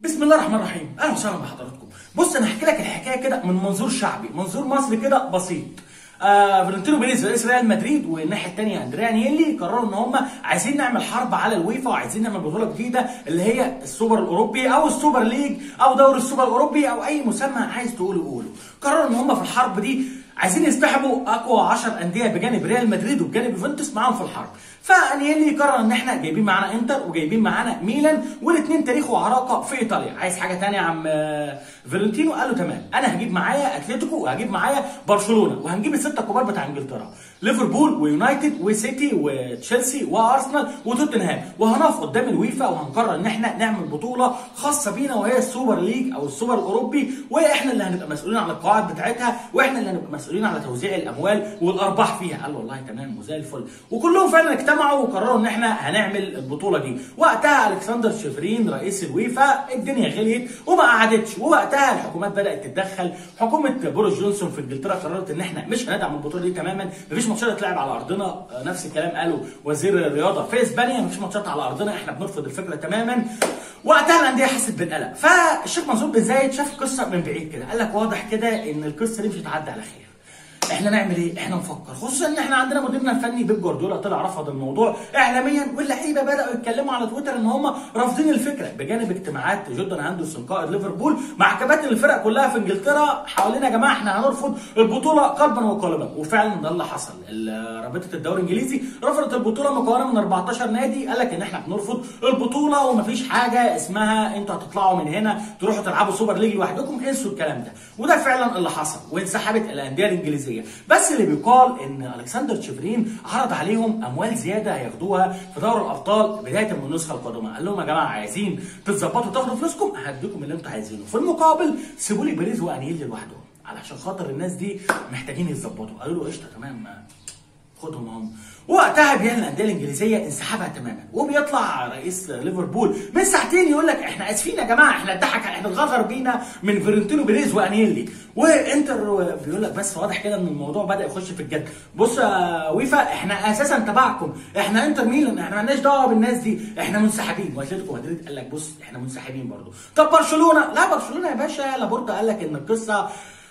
بسم الله الرحمن الرحيم اهلا وسهلا بحضراتكم بص انا هحكي لك الحكايه كده من منظور شعبي منظور مصري كده بسيط آه فلورنتينو بيريز رئيس ريال مدريد والناحيه الثانيه اندريا نيلي قرروا ان هم عايزين نعمل حرب على الويفا وعايزين نعمل بطوله جديده اللي هي السوبر الاوروبي او السوبر ليج او دوري السوبر الاوروبي او اي مسمى عايز تقوله قوله قرروا ان هم في الحرب دي عايزين يسحبوا اقوى 10 انديه بجانب ريال مدريد وبجانب يوفنتوس معاهم في الحرب فانيلي قرر ان احنا جايبين معانا انتر وجايبين معانا ميلان والاثنين تاريخ وعراقه في ايطاليا عايز حاجه ثانيه يا عم فيرنتينو قال له تمام انا هجيب معايا اتلتيكو وهجيب معايا برشلونه وهنجيب السته الكبار بتاع انجلترا ليفربول ويونايتد وسيتي وتشيلسي وارسنال وتوتنهام وهنقف قدام الويفا وهنقرر ان احنا نعمل بطوله خاصه بينا وهي السوبر ليج او السوبر الاوروبي واحنا اللي هنبقى مسؤولين عن القواعد بتاعتها واحنا اللي هنبقى مسؤولين على توزيع الاموال والارباح فيها قال والله تمام وزي الفل وكلهم فعلا اجتمعوا وقرروا ان احنا هنعمل البطوله دي وقتها الكسندر شيفرين رئيس الويفا الدنيا غليت وما قعدتش ووقتها الحكومات بدات تتدخل حكومه بوريس جونسون في انجلترا قررت ان احنا مش هندعم البطوله دي تماما مفيش ماتشات تتلعب على ارضنا نفس الكلام قاله وزير الرياضه في اسبانيا مفيش ماتشات على ارضنا احنا بنرفض الفكره تماما وقتها الانديه حست بالقلق فالشيخ منصور بن زايد شاف القصه من بعيد كده قال لك واضح كده ان القصه دي مش هتعدي على خير احنا نعمل ايه؟ احنا نفكر خصوصا ان احنا عندنا مديرنا الفني بيب جوارديولا طلع رفض الموضوع اعلاميا واللعيبه بداوا يتكلموا على تويتر ان هم رافضين الفكره بجانب اجتماعات جوردان هاندرسون قائد ليفربول مع كباتن الفرق كلها في انجلترا حوالينا يا جماعه احنا هنرفض البطوله قلبا وقالبا وفعلا ده اللي حصل رابطه الدوري الانجليزي رفضت البطوله مكونه من 14 نادي قال لك ان احنا بنرفض البطوله ومفيش حاجه اسمها انتوا هتطلعوا من هنا تروحوا تلعبوا سوبر ليج لوحدكم انسوا الكلام ده وده فعلا اللي حصل وانسحبت الانديه الانجليزيه بس اللي بيقال ان الكسندر تشيفرين عرض عليهم اموال زياده هياخدوها في دوري الابطال بدايه من النسخه القادمه قال لهم يا جماعه عايزين تتظبطوا تاخدوا فلوسكم هديكم اللي انتوا عايزينه في المقابل سيبوا لي بيريز وانيل لوحدهم علشان خاطر الناس دي محتاجين يتظبطوا قالوا له قشطه تمام خدهم هم وقتها بيعلن الانديه الانجليزيه انسحابها تماما وبيطلع رئيس ليفربول من ساعتين يقول لك احنا اسفين يا جماعه احنا اتضحك احنا اتغدر بينا من فيرنتينو بيريز وانيلي وانتر بيقول لك بس واضح كده ان الموضوع بدا يخش في الجد بص يا ويفا احنا اساسا تبعكم احنا انتر ميلان احنا مالناش دعوه بالناس دي احنا منسحبين واتلتيكو مدريد قال لك بص احنا منسحبين برضه طب برشلونه لا برشلونه يا باشا لابورتا قال لك ان القصه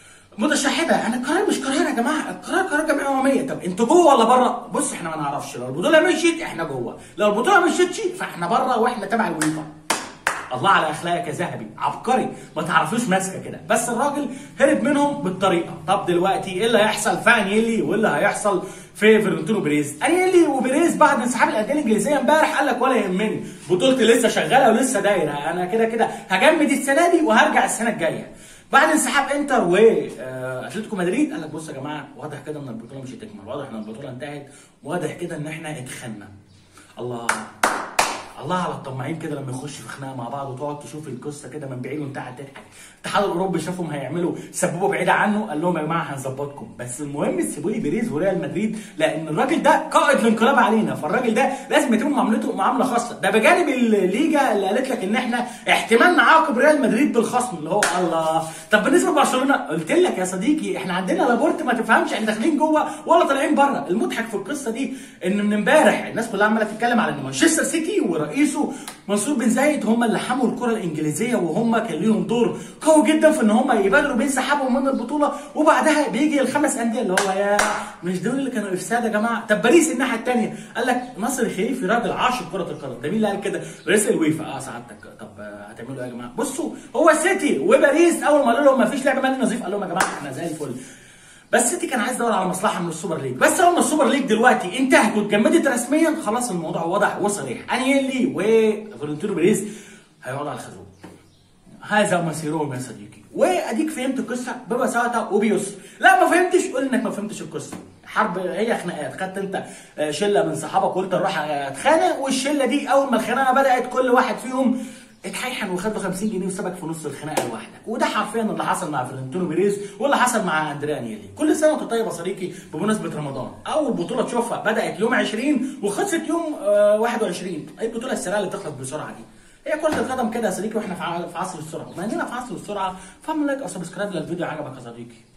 متشحبه يعني القرار مش قرار يا جماعه القرار قرار جمعيه عموميه طب انتوا جوه ولا بره بص احنا ما نعرفش لو البطوله مشيت احنا جوه لو البطوله ما مشيتش فاحنا بره واحنا تبع الويفا الله على اخلاقك يا ذهبي عبقري ما تعرفوش ماسكه كده بس الراجل هرب منهم بالطريقه طب دلوقتي ايه اللي هيحصل في انيلي وايه اللي هيحصل في فيرنتينو بريز انيلي وبريز بعد انسحاب الانديه الانجليزيه امبارح قال لك ولا يهمني بطولتي لسه شغاله ولسه دايره انا كده كده هجمد السنه دي وهرجع السنه الجايه بعد انسحاب انتر واتلتيكو مدريد قال لك بصوا يا جماعه واضح كده ان البطوله مش هتكمل واضح ان البطوله انتهت واضح كده ان احنا اتخنا الله الله على الطماعين كده لما يخش في خناقه مع بعض وتقعد تشوف القصه كده من بعيد وانت قاعد تضحك الاتحاد الاوروبي شافهم هيعملوا سبوبه بعيده عنه قال لهم يا جماعه هنظبطكم بس المهم تسيبوا لي بيريز وريال مدريد لان الراجل ده قائد الانقلاب علينا فالراجل ده لازم يتم معاملته معامله خاصه ده بجانب الليجا اللي قالت لك ان احنا احتمال نعاقب ريال مدريد بالخصم اللي هو الله طب بالنسبه لبرشلونه قلت لك يا صديقي احنا عندنا لابورت ما تفهمش احنا داخلين جوه ولا طالعين بره المضحك في القصه دي ان من امبارح الناس كلها عماله تتكلم على ان مانشستر سيتي ورئيسه منصور بن زايد هم اللي حموا الكره الانجليزيه وهم كان ليهم دور قوي جدا في ان هم يبادروا بانسحابهم من البطوله وبعدها بيجي الخمس انديه اللي هو يا مش دول اللي كانوا افساد يا جماعه طب باريس الناحيه الثانيه قال لك ناصر الخليفي راجل عاشق كره القدم ده مين اللي قال كده رئيس الويفا اه سعادتك طب هتعملوا ايه يا جماعه بصوا هو سيتي وباريس اول ما قالوا لهم ما فيش لعب مالي نظيف قال لهم يا جماعه احنا زي الفل بس سيتي كان عايز يدور على مصلحه من السوبر ليج بس لما السوبر ليج دلوقتي انتهت واتجمدت رسميا خلاص الموضوع واضح وصريح انيلي وفلورنتينو بيريز هيقعدوا على الخازوق هذا مسيرهم يا صديقي واديك فهمت القصه ببساطه وبيسر لا ما فهمتش قول انك ما فهمتش القصه حرب هي خناقات خدت انت شله من صحابك وقلت نروح اتخانق والشله دي اول ما الخناقه بدات كل واحد فيهم اتحيحن وخد له 50 جنيه وسابك في نص الخناقه لوحدك وده حرفيا اللي حصل مع فلورنتينو بيريز واللي حصل مع اندريا نيلي كل سنه وانت طيب يا صديقي بمناسبه رمضان اول بطوله تشوفها بدات يوم 20 وخلصت يوم 21 اي البطوله السريعه اللي بتخلص بسرعه دي هي كرة القدم كده يا صديقي واحنا في عصر السرعة، وبما اننا في عصر السرعة فاعمل لايك او سبسكرايب للفيديو عجبك يا صديقي.